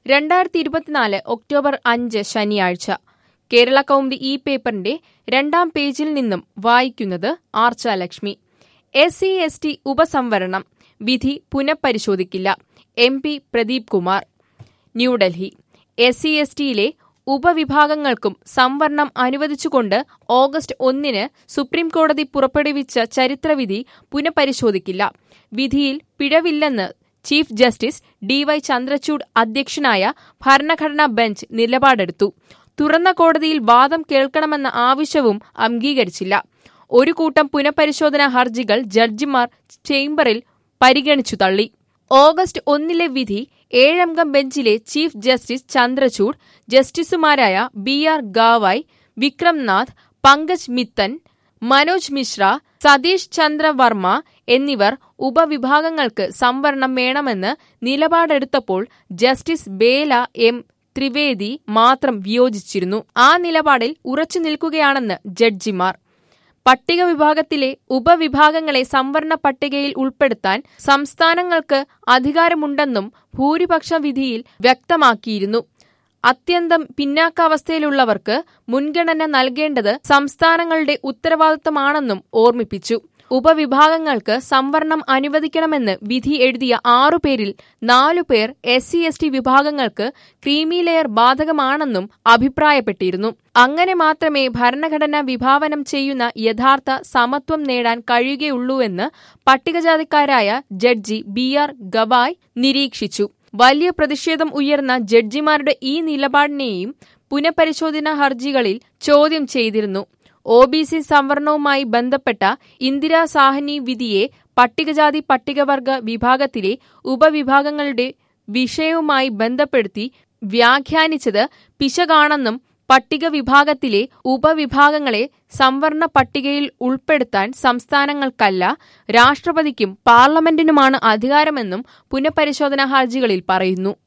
രണ്ടായിരത്തി ഇരുപത്തിനാല് ഒക്ടോബർ അഞ്ച് ശനിയാഴ്ച കേരള കൗമുദി ഈ പേപ്പറിന്റെ രണ്ടാം പേജിൽ നിന്നും വായിക്കുന്നത് Archa Lakshmi S C S T ഉപസംവരണം വിധി പുനഃപരിശോധിക്കില്ല M P Pradeep Kumar New Delhi S C S ടിയിലെ ഉപവിഭാഗങ്ങൾക്കും സംവരണം അനുവദിച്ചുകൊണ്ട് ഓഗസ്റ്റ് ഒന്നിന് സുപ്രീംകോടതി പുറപ്പെടുവിച്ച ചരിത്രവിധി പുനഃപരിശോധിക്കില്ല വിധിയിൽ പിഴവില്ലെന്ന് ചീഫ് ജസ്റ്റിസ് ഡിവൈ ചന്ദ്രചൂഡ് അധ്യക്ഷനായ ഭരണഘടനാ ബെഞ്ച് നിലപാടെടുത്തു തുറന്ന കോടതിയിൽ വാദം കേൾക്കണമെന്ന ആവശ്യവും അംഗീകരിച്ചില്ല ഒരു കൂട്ടം പുനഃപരിശോധനാ ഹർജികൾ ജഡ്ജിമാർ ചേംബറിൽ പരിഗണിച്ചു തള്ളി ഓഗസ്റ്റ് ഒന്നിലെ വിധി ഏഴംഗം ബെഞ്ചിലെ ചീഫ് ജസ്റ്റിസ് ചന്ദ്രചൂഡ് ജസ്റ്റിസുമാരായ ബി ആർ ഗാവായ് വിക്രം നാഥ് പങ്കജ് മിത്തൻ മനോജ് മിശ്ര സതീഷ് ചന്ദ്ര വർമ്മ എന്നിവർ ഉപവിഭാഗങ്ങൾക്ക് സംവരണം വേണമെന്ന് നിലപാടെടുത്തപ്പോൾ ജസ്റ്റിസ് ബേല എം ത്രിവേദി മാത്രം വിയോജിച്ചിരുന്നു ആ നിലപാടിൽ ഉറച്ചു നിൽക്കുകയാണെന്ന് ജഡ്ജിമാർ പട്ടിക വിഭാഗത്തിലെ ഉപവിഭാഗങ്ങളെ സംവരണ പട്ടികയിൽ ഉൾപ്പെടുത്താൻ സംസ്ഥാനങ്ങൾക്ക് അധികാരമുണ്ടെന്നും ഭൂരിപക്ഷ വിധിയിൽ വ്യക്തമാക്കിയിരുന്നു അത്യന്തം പിന്നാക്കാവസ്ഥയിലുള്ളവർക്ക് മുൻഗണന നൽകേണ്ടത് സംസ്ഥാനങ്ങളുടെ ഉത്തരവാദിത്തമാണെന്നും ഓർമ്മിപ്പിച്ചു ഉപവിഭാഗങ്ങൾക്ക് സംവരണം അനുവദിക്കണമെന്ന് വിധി എഴുതിയ ആറുപേരിൽ നാലുപേർ എസ് സി എസ് ടി വിഭാഗങ്ങൾക്ക് ക്രീമി ലെയർ ബാധകമാണെന്നും അഭിപ്രായപ്പെട്ടിരുന്നു അങ്ങനെ മാത്രമേ ഭരണഘടന വിഭാവനം ചെയ്യുന്ന യഥാർത്ഥ സമത്വം നേടാൻ കഴിയുകയുള്ളൂവെന്ന് പട്ടികജാതിക്കാരായ ജഡ്ജി ബി ആർ ഗവായ് നിരീക്ഷിച്ചു വലിയ പ്രതിഷേധം ഉയർന്ന ജഡ്ജിമാരുടെ ഈ നിലപാടിനെയും പുനഃപരിശോധനാ ഹർജികളിൽ ചോദ്യം ചെയ്തിരുന്നു ഒ ബി സി സംവരണവുമായി ബന്ധപ്പെട്ട ഇന്ദിരാ സാഹ്നി വിധിയെ പട്ടികജാതി പട്ടികവർഗ വിഭാഗത്തിലെ ഉപവിഭാഗങ്ങളുടെ വിഷയവുമായി ബന്ധപ്പെടുത്തി വ്യാഖ്യാനിച്ചത് പിശകാണെന്നും പട്ടിക വിഭാഗത്തിലെ ഉപവിഭാഗങ്ങളെ സംവരണ പട്ടികയിൽ ഉൾപ്പെടുത്താൻ സംസ്ഥാനങ്ങൾക്കല്ല രാഷ്ട്രപതിക്കും പാർലമെന്റിനുമാണ് അധികാരമെന്നും പുനഃപരിശോധനാ ഹർജികളിൽ പറയുന്നു